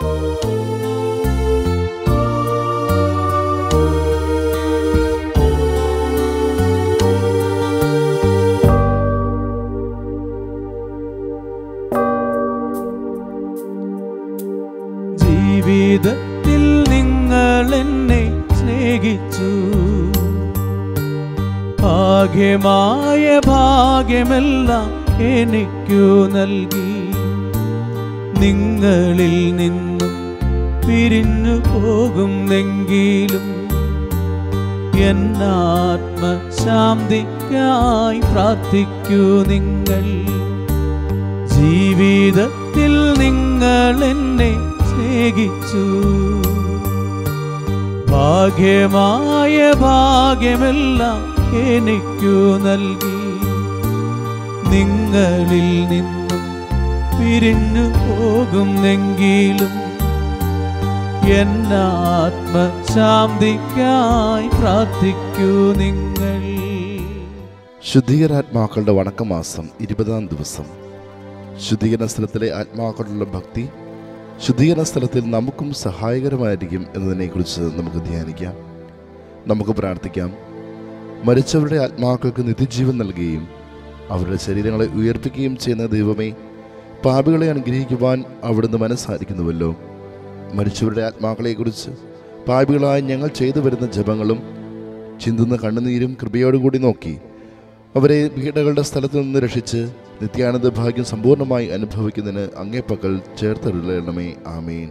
ജീവിതത്തിൽ നിങ്ങൾ എന്നെ സ്നേഹിച്ചു ഭാഗ്യമായ ഭാഗ്യമെല്ലാം എനിക്കു നൽകി നിങ്ങളിൽ നിന്നും പിരിഞ്ഞു പോകുന്നെങ്കിലും എന്നാത്മശാന്തിക്കായി പ്രാർത്ഥിക്കൂ നിങ്ങൾ ജീവിതത്തിൽ നിങ്ങൾ എന്നെ സ്നേഹിച്ചു ഭാഗ്യമായ ഭാഗ്യമെല്ലാം എനിക്കു നൽകി നിങ്ങളിൽ നിന്നും പിരിഞ്ഞു പോകുന്നെങ്കിലും എന്നാത്മശാന്തിക്കായി പ്രാർത്ഥിക്കൂ നിങ്ങൾ ശുദ്ധീകരാത്മാക്കളുടെ വണക്കമാസം ഇരുപതാം ദിവസം ശുദ്ധീകരണ സ്ഥലത്തിലെ ആത്മാക്കളുടെ ഭക്തി ശുദ്ധീകരണ സ്ഥലത്തിൽ നമുക്കും സഹായകരമായിരിക്കും എന്നതിനെക്കുറിച്ച് നമുക്ക് ധ്യാനിക്കാം നമുക്ക് പ്രാർത്ഥിക്കാം മരിച്ചവരുടെ ആത്മാക്കൾക്ക് നിത്യജീവൻ നൽകുകയും അവരുടെ ശരീരങ്ങളെ ഉയർപ്പിക്കുകയും ചെയ്യുന്ന ദൈവമേ പാപികളെ അനുഗ്രഹിക്കുവാൻ അവിടുന്ന് മനസ്സായിരിക്കുന്നുവല്ലോ മരിച്ചവരുടെ ആത്മാക്കളെക്കുറിച്ച് പാപികളായി ഞങ്ങൾ ചെയ്തു വരുന്ന ജപങ്ങളും ചിന്തുന്ന കണ്ണുനീരും കൃപയോടുകൂടി നോക്കി അവരെ പീഡകളുടെ സ്ഥലത്ത് നിന്ന് രക്ഷിച്ച് നിത്യാനന്ദ ഭാഗ്യം സമ്പൂർണ്ണമായി അനുഭവിക്കുന്നതിന് അങ്ങേപ്പക്കൽ ചേർത്തരുളണമേ ആമേൻ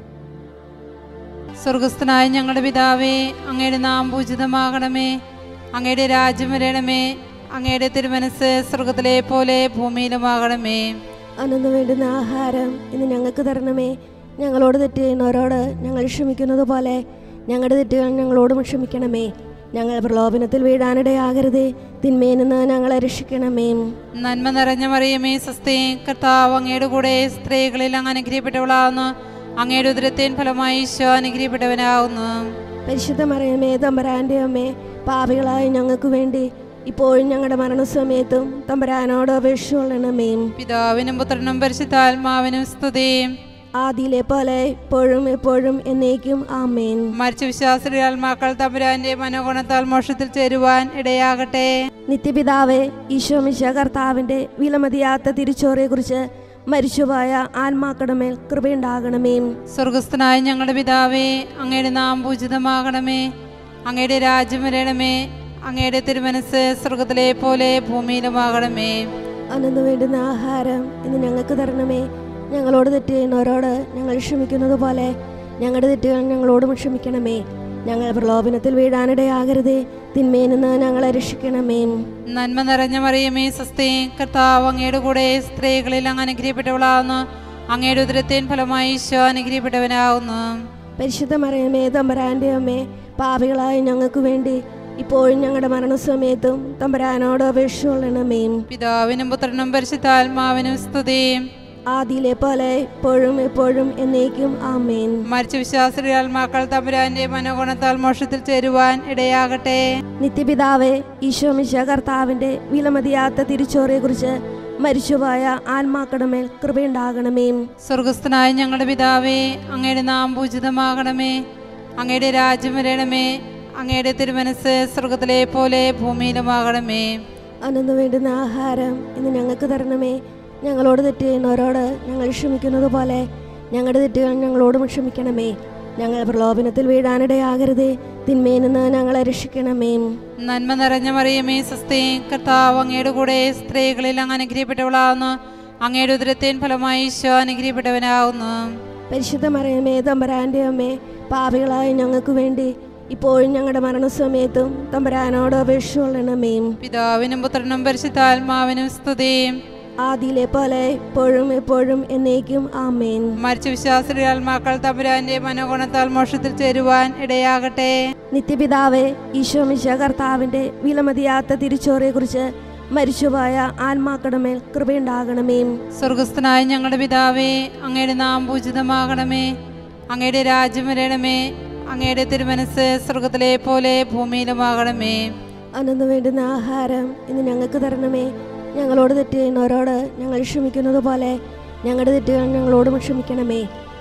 സ്വർഗസ്ഥനായ ഞങ്ങളുടെ പിതാവേ അങ്ങയുടെ നാം പൂജിതമാകണമേ അങ്ങയുടെ രാജ്യം വരണമേ അങ്ങയുടെ തിരുമനസ് സ്വർഗത്തിലെ പോലെ ഭൂമിയിലുമാകണമേ അന്നു വേണ്ടുന്ന ആഹാരം ഇന്ന് ഞങ്ങൾക്ക് തരണമേ ഞങ്ങളോട് തെറ്റ് ചെയ്യുന്നവരോട് ഞങ്ങൾ ക്ഷമിക്കുന്നത് പോലെ ഞങ്ങളുടെ തെറ്റുകൾ ഞങ്ങളോടും ക്ഷമിക്കണമേ ഞങ്ങൾ പ്രലോഭനത്തിൽ വീഴാനിടയാകരുതേ തിന്മയിൽ നിന്ന് ഞങ്ങളെ രക്ഷിക്കണമേ നന്മ നിറഞ്ഞ മറിയമേ സ്വസ്തി കർത്താവ് അങ്ങയുടെ കൂടെ സ്ത്രീകളിൽ അങ്ങ് അനുഗ്രഹിക്കപ്പെട്ടവളാവുന്നു അങ്ങയുടെ ഉദരത്തിൻ ഫലമായി ഈശോ അനുഗ്രഹിക്കപ്പെട്ടവനാവുന്നു പരിശുദ്ധ മറിയമേ തമ്പരാൻ്റെ അമ്മേ പാപികളായ ഞങ്ങൾക്ക് വേണ്ടി ഇപ്പോഴും ഞങ്ങളുടെ മരണസമയത്തും തമ്പരാനോട് അപേക്ഷ കൊള്ളണമേ പിതാവിനും പുത്രനും പരിശുദ്ധാത്മാവിനും സ്തുതിയും ആദിയിലെ പോലെ ഇപ്പോഴും എപ്പോഴും എന്നേക്കും ആമേൻ മരിച്ച വിശ്വാസിയുടെ ആത്മാക്കൾ തമ്പുരാന്റെ മനോഗുണത്താൽ മോക്ഷത്തിൽ ചേരുവാൻ ഇടയാകട്ടെ നിത്യപിതാവേ ഈശോമിശ കർത്താവിൻ്റെ വിലമതിയാത്ത തിരിച്ചോറിയെക്കുറിച്ച് മരിച്ചുപോയ ആത്മാക്കളുടെ മേൽ കൃപയുണ്ടാകണമേ സ്വർഗസ്ഥനായ ഞങ്ങളുടെ പിതാവേ അങ്ങയുടെ നാം പൂജിതമാകണമേ അങ്ങയുടെ രാജ്യം വരണമേ അങ്ങയുടെ തിരുമനസ് സ്വർഗത്തിലെ പോലെ ഭൂമിയിലുമാകണമേ അന്നു വേണ്ടുന്ന ആഹാരം ഇന്ന് ഞങ്ങൾക്ക് തരണമേ ഞങ്ങളോട് തെറ്റ് ചെയ്യുന്നവരോട് ഞങ്ങൾ ക്ഷമിക്കുന്നത് പോലെ ഞങ്ങളുടെ തെറ്റുകൾ ഞങ്ങളോടും ക്ഷമിക്കണമേ ഞങ്ങൾ പ്രലോഭനത്തിൽ വീഴാനിടയാകരുതേ തിന്മയിൽ നിന്ന് ഞങ്ങളെ രക്ഷിക്കണമേ നന്മ നിറഞ്ഞ മറിയമേ സ്വസ്തി കർത്താവ് അങ്ങയുടെ കൂടെ സ്ത്രീകളിൽ അങ്ങ് അനുഗ്രഹിക്കപ്പെട്ടവളാവുന്നു അങ്ങയുടെ ഉദരത്തിൻ ഫലമായി ഈശോ അനുഗ്രഹിക്കപ്പെട്ടവനാവുന്നു പരിശുദ്ധ മറിയമേ തമ്പരാൻ്റെ അമ്മേ പാപികളായ ഞങ്ങൾക്ക് വേണ്ടി ഇപ്പോഴും ഞങ്ങളുടെ മരണസമയത്തും തമ്പരാനോട് അപേക്ഷ കൊള്ളണമേ പിതാവിനും പുത്രനും പരിശുദ്ധാത്മാവിനും സ്തുതിയും ആദിയിലെ പോലെ ഇപ്പോഴും എപ്പോഴും എന്നേക്കും ആമേൻ മരിച്ച വിശ്വാസിയുടെ ആത്മാക്കൾ തമ്പുരാന്റെ മനോഗുണത്താൽ മോക്ഷത്തിൽ ചേരുവാൻ ഇടയാകട്ടെ നിത്യപിതാവേ ഈശോമിശ കർത്താവിൻ്റെ വിലമതിയാത്ത തിരിച്ചോറിയെക്കുറിച്ച് മരിച്ചുപോയ ആത്മാക്കളുടെ മേൽ കൃപയുണ്ടാകണമേ സ്വർഗസ്ഥനായ ഞങ്ങളുടെ പിതാവേ അങ്ങയുടെ നാം പൂജിതമാകണമേ അങ്ങയുടെ രാജ്യം വരണമേ അങ്ങയുടെ തിരുമനസ് സ്വർഗത്തിലെ പോലെ ഭൂമിയിലുമാകണമേ അന്നു വേണ്ടുന്ന ആഹാരം ഇന്ന് ഞങ്ങൾക്ക് തരണമേ ഞങ്ങളോട് തെറ്റ് ചെയ്യുന്നവരോട് ഞങ്ങൾ ക്ഷമിക്കുന്നത് പോലെ ഞങ്ങളുടെ തെറ്റുകൾ ഞങ്ങളോടും ക്ഷമിക്കണമേ ഞങ്ങൾ പ്രലോഭനത്തിൽ വീഴാനിടയാകരുതേ തിന്മയിൽ നിന്ന് ഞങ്ങളെ രക്ഷിക്കണമേ നന്മ നിറഞ്ഞ മറിയമേ സ്വസ്തി കർത്താവ് അങ്ങയുടെ കൂടെ സ്ത്രീകളിൽ അങ്ങ് അനുഗ്രഹിക്കപ്പെട്ടവളാവുന്നു അങ്ങയുടെ ഉദരത്തിൻ ഫലമായി ഈശോ അനുഗ്രഹിക്കപ്പെട്ടവനാവുന്നു പരിശുദ്ധ മറിയമേ തമ്പരാൻ്റെ അമ്മേ പാപികളായ ഞങ്ങൾക്ക് വേണ്ടി ഇപ്പോഴും ഞങ്ങളുടെ മരണസമയത്തും തമ്പരാനോട് അപേക്ഷ കൊള്ളണമേ പിതാവിനും പുത്രനും പരിശുദ്ധാത്മാവിനും സ്തുതിയും ആദിയിലെ പോലെ ഇപ്പോഴും എപ്പോഴും എന്നേക്കും ആമേൻ മരിച്ച വിശ്വാസിയുടെ ആത്മാക്കൾ തമ്പുരാന്റെ മനോഗുണത്താൽ മോക്ഷത്തിൽ ചേരുവാൻ ഇടയാകട്ടെ നിത്യപിതാവേ ഈശോമിശ കർത്താവിൻ്റെ വിലമതിയാത്ത തിരിച്ചോറിയെക്കുറിച്ച് മരിച്ചുപോയ ആത്മാക്കളുടെ മേൽ കൃപയുണ്ടാകണമേ സ്വർഗസ്ഥനായ ഞങ്ങളുടെ പിതാവേ അങ്ങയുടെ നാം പൂജിതമാകണമേ അങ്ങയുടെ രാജ്യം വരണമേ അങ്ങയുടെ തിരുമനസ് സ്വർഗത്തിലെ പോലെ ഭൂമിയിലുമാകണമേ അന്നു വേണ്ടുന്ന ആഹാരം ഇന്ന് ഞങ്ങൾക്ക് തരണമേ ഞങ്ങളോട് തെറ്റ് ചെയ്യുന്നവരോട് ഞങ്ങൾ ക്ഷമിക്കുന്നത് പോലെ ഞങ്ങളുടെ തെറ്റുകൾ ഞങ്ങളോടും ക്ഷമിക്കണമേ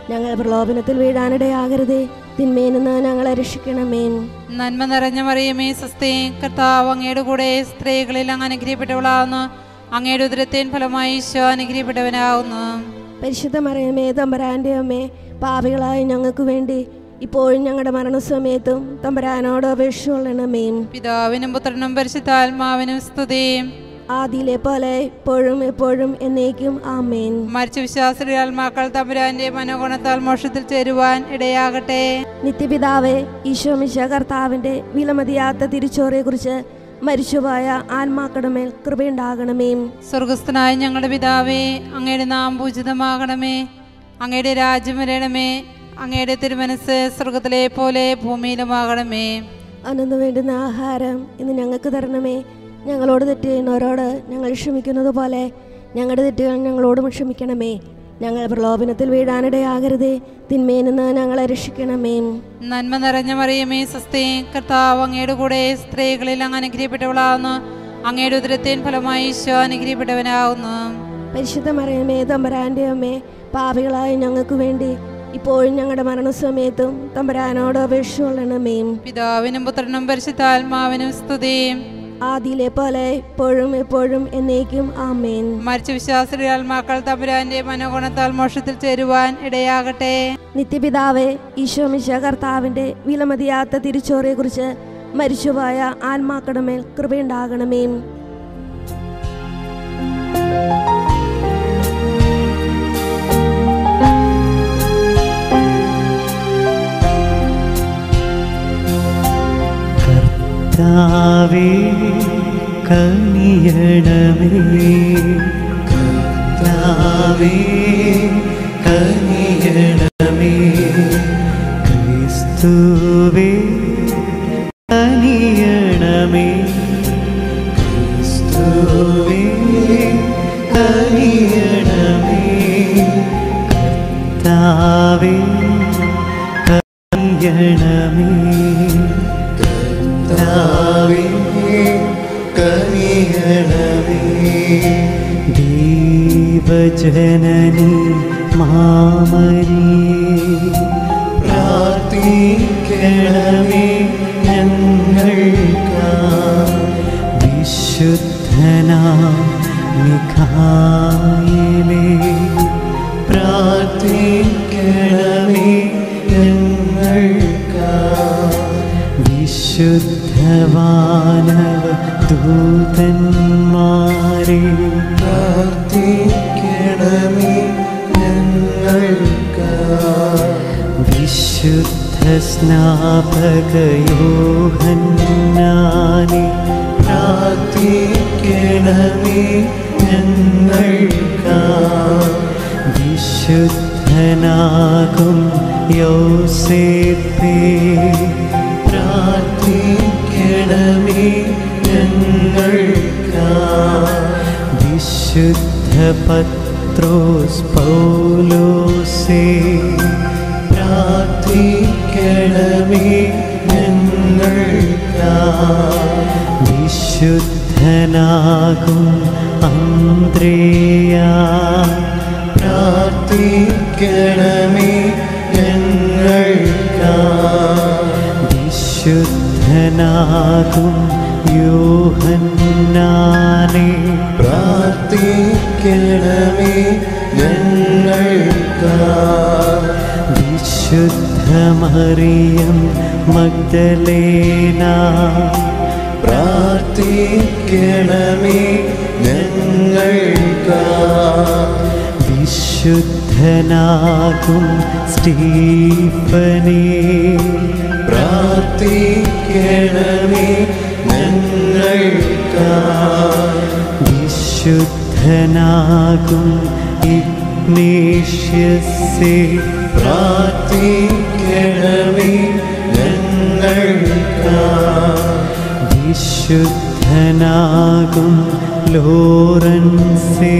ഞങ്ങൾ പ്രലോഭനത്തിൽ വീഴാനിടയാകരുതേ തിന്മയിൽ നിന്ന് ഞങ്ങളെ രക്ഷിക്കണമേ നന്മ നിറഞ്ഞ മറിയമേ സ്വസ്തി കർത്താവ് അങ്ങയുടെ കൂടെ സ്ത്രീകളിൽ അങ്ങ് അനുഗ്രഹിക്കപ്പെട്ടവളാവുന്നു അങ്ങയുടെ ഉദരത്തേൻ ഫലമായി ഈശോ അനുഗ്രഹിക്കപ്പെട്ടവനാവുന്നു പരിശുദ്ധ മറിയമേ തമ്പരാൻ്റെ അമ്മേ പാപികളായ ഞങ്ങൾക്ക് വേണ്ടി ഇപ്പോഴും ഞങ്ങളുടെ മരണസമയത്തും തമ്പരാനോട് അപേക്ഷ കൊള്ളണമേ പിതാവിനും പുത്രനും പരിശുദ്ധാത്മാവിനും സ്തുതിയും ആദിയിലെ പോലെ ഇപ്പോഴും എപ്പോഴും എന്നേക്കും ആമേൻ മരിച്ച വിശ്വാസിയുടെ ആത്മാക്കൾ തമ്പുരാന്റെ മനോഗുണത്താൽ മോക്ഷത്തിൽ ചേരുവാൻ ഇടയാകട്ടെ നിത്യപിതാവേ ഈശോമിശ കർത്താവിൻ്റെ വിലമതിയാത്ത തിരിച്ചോറിയെക്കുറിച്ച് മരിച്ചുപോയ ആത്മാക്കളുടെ മേൽ കൃപയുണ്ടാകണമേ സ്വർഗസ്ഥനായ ഞങ്ങളുടെ പിതാവേ അങ്ങയുടെ നാം പൂജിതമാകണമേ അങ്ങയുടെ രാജ്യം വരണമേ അങ്ങയുടെ തിരുമനസ് സ്വർഗത്തിലെ പോലെ ഭൂമിയിലുമാകണമേ അന്നു വേണ്ടുന്ന ആഹാരം ഇന്ന് ഞങ്ങൾക്ക് തരണമേ ഞങ്ങളോട് തെറ്റ് ചെയ്യുന്നവരോട് ഞങ്ങൾ ക്ഷമിക്കുന്നത് പോലെ ഞങ്ങളുടെ തെറ്റുകൾ ഞങ്ങളോടും ക്ഷമിക്കണമേ ഞങ്ങൾ പ്രലോഭനത്തിൽ വീഴാനിടയാകരുതേ തിന്മയിൽ നിന്ന് ഞങ്ങളെ രക്ഷിക്കണമേ നന്മ നിറഞ്ഞ മറിയമേ സ്വസ്തി കർത്താവ് അങ്ങയുടെ കൂടെ സ്ത്രീകളിൽ അങ്ങ് അനുഗ്രഹിക്കപ്പെട്ടവളാവുന്നു അങ്ങയുടെ ഉദരത്തേൻ ഫലമായി ഈശോ അനുഗ്രഹിക്കപ്പെട്ടവനാവുന്നു പരിശുദ്ധ മറിയമേ തമ്പരാൻ്റെ അമ്മേ പാപികളായ ഞങ്ങൾക്ക് വേണ്ടി ഇപ്പോഴും ഞങ്ങളുടെ മരണസമയത്തും തമ്പരാനോട് അപേക്ഷ കൊള്ളണമേ പിതാവിനും പുത്രനും പരിശുദ്ധാത്മാവിനും സ്തുതിയും ആദിയിലെ പോലെ ഇപ്പോഴും എപ്പോഴും എന്നേക്കും ആമേൻ മരിച്ച വിശ്വാസിയുടെ ആത്മാക്കൾ തമ്പുരാന്റെ മനോഗുണത്താൽ മോക്ഷത്തിൽ ചേരുവാൻ ഇടയാകട്ടെ നിത്യപിതാവേ ഈശോമിശ കർത്താവിൻ്റെ വിലമതിയാത്ത തിരിച്ചോറിയെക്കുറിച്ച് മരിച്ചുപോയ ആത്മാക്കളുടെ മേൽ കൃപയുണ്ടാകണമേ കർത്താവേ കനിയണമേ കർത്താവേ കനിയണമേ ക്രിസ്തുവേ കനിയണമേ ക്രിസ്തുവേ കനിയണമേ കർത്താവേ കനിയണമേ കർത്താവേ കനിയണമേ ദീപജനനി മാമരിയേ പ്രാർത്ഥിക്കണമേ ഞങ്ങൾക്ക് വിശുദ്ധനാ മിഖായിലേ പ്രാർത്ഥിക്കണമേ ഞങ്ങൾക്ക് വിശുദ്ധവാനവ ദൂതന്മാരെ പ്രാർത്ഥിക്കണമേ ഞങ്ങൾക്ക് വിശുദ്ധ സ്നാപകയോഹന്നാനെ പ്രാർത്ഥിക്കണമേ ഞങ്ങൾക്ക് വിശുദ്ധനാകും യോസേപ്പേ പ്രാർത്ഥിക്കണമേ ഞങ്ങൾക്ക് വിശുദ്ധ പത്രോസ് പൗലോസേ പ്രാർത്ഥിക്കണമേ ഞങ്ങൾക്ക് വിശുദ്ധനാകും അന്ത്രേയ പ്രാർത്ഥിക്കണമേ ഞങ്ങൾക്ക് വിശുദ്ധനാകും യോഹന്നാനെ പ്രാർത്ഥിക്കണമേ ഞങ്ങൾക്ക് വിശുദ്ധ മറിയം മഗ്ദലേന പ്രാർത്ഥിക്കണമേ ഞങ്ങൾക്ക് വിശുദ്ധനാകും സ്റ്റീഫനേ പ്രാർത്ഥിക്കണമേ ഞങ്ങൾക്ക് വിശുദ്ധനാകും ഇഗ്നേഷ്യസേ പ്രാർത്ഥിക്കണമേ ഞങ്ങൾക്ക് വിശുദ്ധനാകും ലോറൻസേ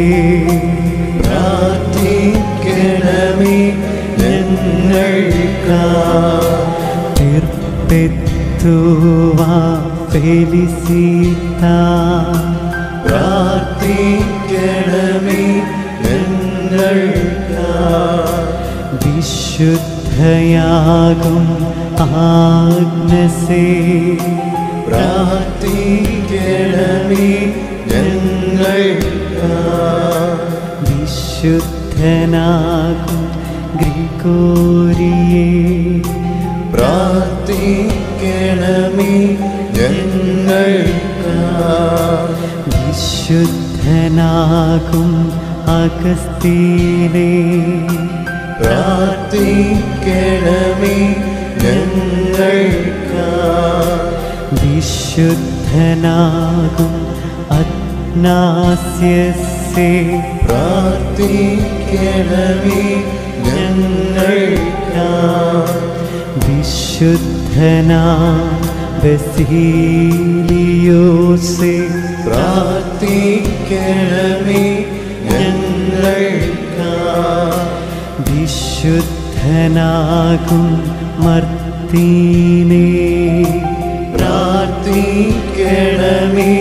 പ്രാർത്ഥിക്കണമേ ഞങ്ങൾക്ക് തീർപ്പെത്തുവാ ഫെലിസിത്ത പ്രാർത്ഥിക്കണമേ ഞങ്ങൾക്ക് വിശുദ്ധയാകും ആഗ്നസേ പ്രാർത്ഥിക്കണമേ വിശുദ്ധനാകും ഗ്രിഗോരിയേ പ്രാർത്ഥിക്കണമേ വിശുദ്ധനാകും അഗസ്തീനേ പ്രാർത്ഥിക്കണമേ വിശുദ്ധനാകും അഗ്നാസ്യസേ പ്രാർത്ഥിക്കണമേ വിശുദ്ധനാ ബസീലിയോസേ പ്രാർത്ഥിക്കണമേ വിശുദ്ധനാകും മർത്തീനേ പ്രാർത്ഥിക്കണമേ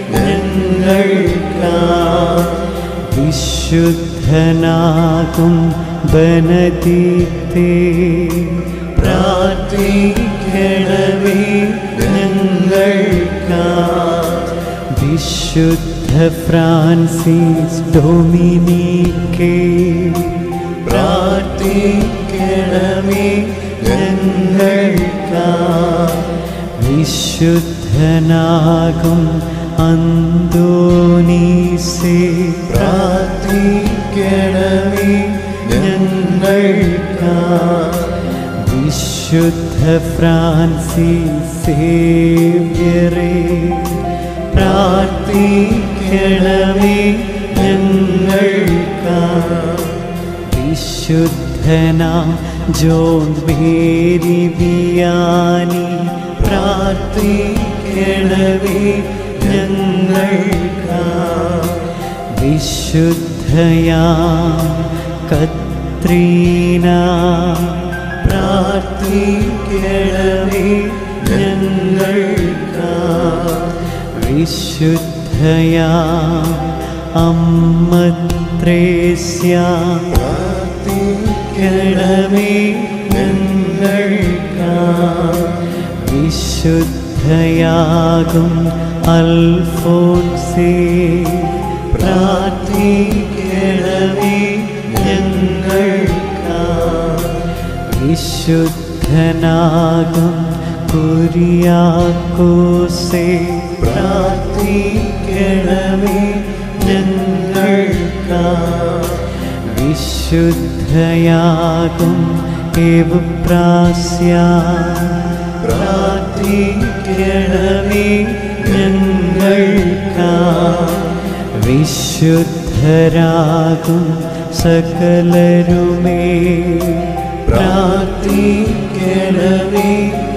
വിശുദ്ധനാകും ബനദീത്തേ പ്രാർത്ഥിക്കണമേ വിശുദ്ധ ഫ്രാൻസിസ് ഡൊമിനിക്കേ പ്രാർത്ഥിക്കണമേ വിശുദ്ധനാകും അന്തോനീസേ പ്രാർത്ഥിക്കണമേ വിശുദ്ധ ഫ്രാൻസിസ് സേവ്യറേ പ്രാർത്ഥിക്കണമേ വിശുദ്ധന ജോൺ മേരി വിയാനി പ്രാർത്ഥിക്കണമേ വിശുദ്ധയാ കത്രീന പ്രാർത്ഥിക്കണമേ വിശുദ്ധയാ അമ്മത്രേസ്യ പ്രാർത്ഥിക്കണമേ വിശുദ്ധയാകും അൽഫോൻസേ പ്രാർത്ഥിക്കണമേ വിശുദ്ധനാകും കുരിയാക്കോസേ പ്രാർത്ഥിക്കണമേ വിശുദ്ധയാകും എവുപ്രാസ്യ പ്രാർത്ഥിക്കണമേ വിശുദ്ധരാകും സകലരുമേ പ്രാർത്ഥിക്കണമേ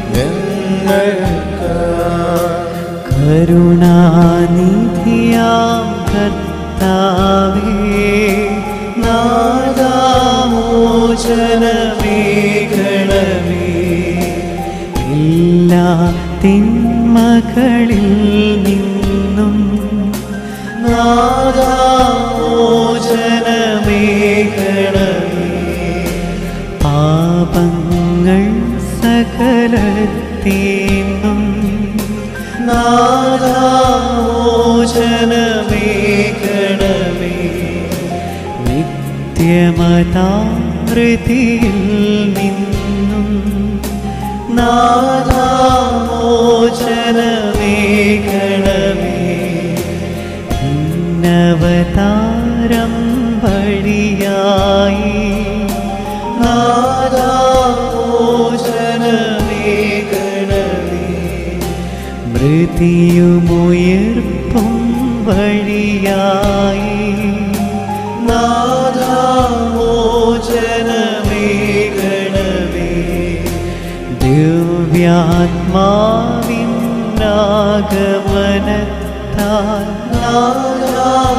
കരുണാനിധിയാം കർത്താവേ നാദാമോചനമേഘണമേ എല്ലാ തിന്മകളിൽ നിന്നും നാദാമോചനമേഘണമേ പാപങ്ങൾ സകലത്തീന്നും നാദാമോചനമേഘണമേ നിത്യമതാമൃതിയിൽ നിന്നും നാദാമോചനമേഘണമേ ഭിന്നവതാരം വഴിയായി മൃതിയുമുയർപ്പും വഴിയായി നാദാമോചനമേഘണമേ ദിവ്യാത്മാവിന്നാഗമനത്താൽ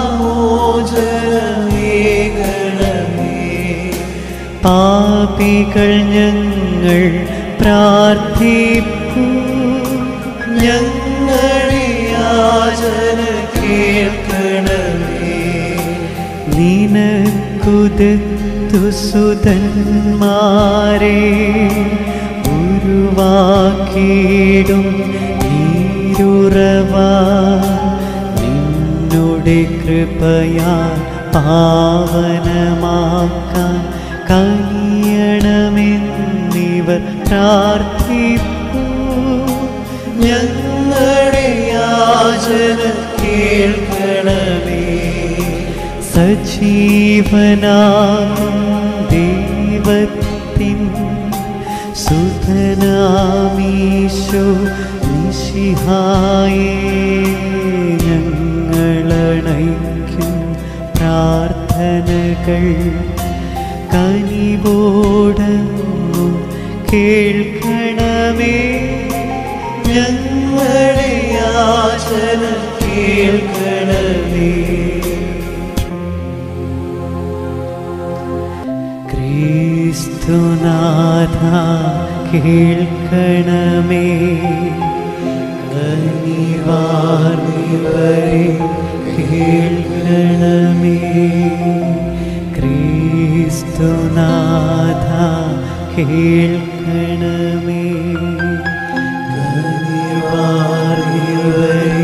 പാപികൾ ഞങ്ങൾ പ്രാർത്ഥിപ്പൂ ഞങ്ങളുടെ യാചന കേൾക്കണമേ നിനക്കുതിർത്തു സുതന്മാരെ ഉരുവാക്കിയിടും നീരുറവ നിന്നുടെ കൃപയാൽ പാവനമാക്കാൻ കനിയണമെന്നിവർ പ്രാർത്ഥിപ്പൂ ഞങ്ങളുടെ യാചന കേൾക്കണമേ സജീവനാകും ദൈവത്തിൻ സുധനാമീശോ നിശിഹായേ ഞങ്ങളണയ്ക്കും പ്രാർത്ഥനകൾ കനിവോടങ്ങും കേൾക്കണമേ ഞങ്ങളുടെ യാചന കേൾക്കണമേ ക്രിസ്തുനാഥ കേൾക്കണമേ കനിവാർന്നിവരെ കേൾക്കണമേ ക്രിസ്തുനാഥ കേൾക്കണമേ കനിവാർന്നിവരെ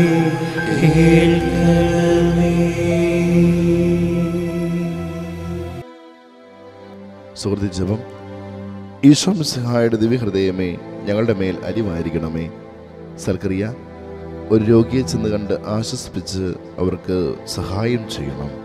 കേൾക്കണമേ സുഹൃത്തി ജപം ഈശോ മിസ്ഹായുടെ ദിവ്യഹൃദയമേ ഞങ്ങളുടെ മേൽ അരിവായിരിക്കണമേ സൽക്രിയ ഒരു രോഗിയെ ചെന്ന് കണ്ട് ആശ്വസിപ്പിച്ച് അവർക്ക് സഹായം ചെയ്യണം